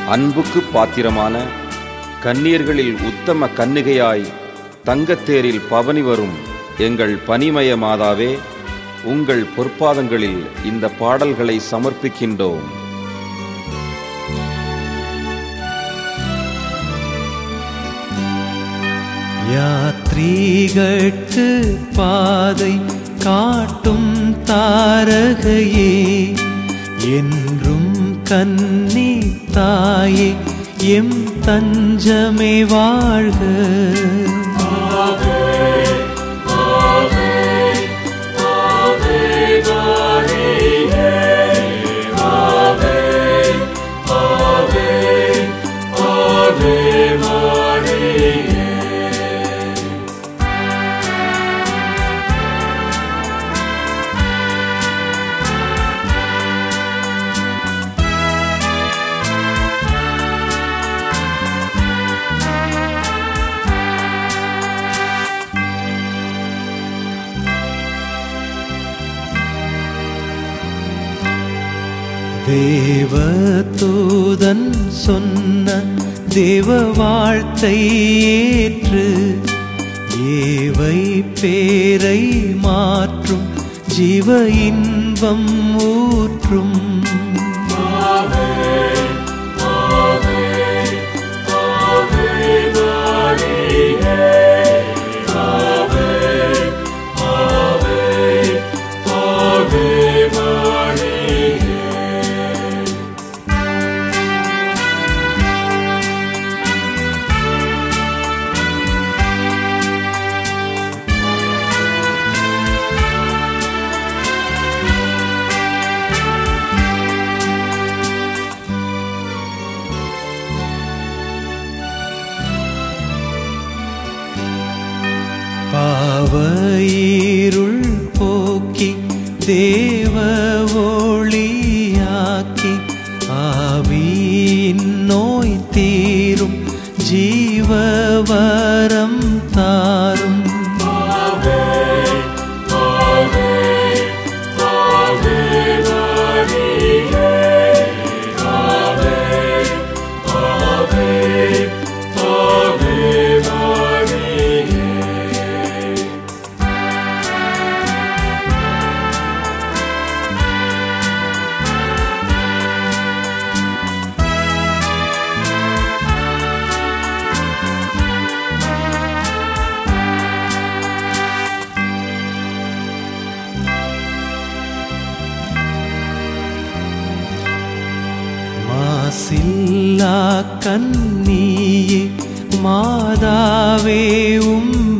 அன்புக்கு பாத்திரமான கன்னியர்களில் உத்தம கன்னிகையாய் தங்கத்தேரில் பவனி வரும் எங்கள் பனிமய மாதாவே உங்கள் பொற்பாதங்களில் இந்த பாடல்களை சமர்ப்பிக்கின்றோம் யாத்ரீகட்கு பாதை காட்டும் தாரகையே என்றும் கன்னி தாயே எம் தஞ்சமே வாழ்க தேவதூதன் சொன்ன தேவ வாழ்த்தை ஏற்று ஏவை பேரை மாற்றும் ஜீவ இன்பம் ஊற்றும் பாவையிருள் போக்கி தேவ ஒளியாக்கி ஆவியின் நோய் தீரும் ஜீவவரம் தாரும் மாசில்லா கன்னியே மாதாவே உம்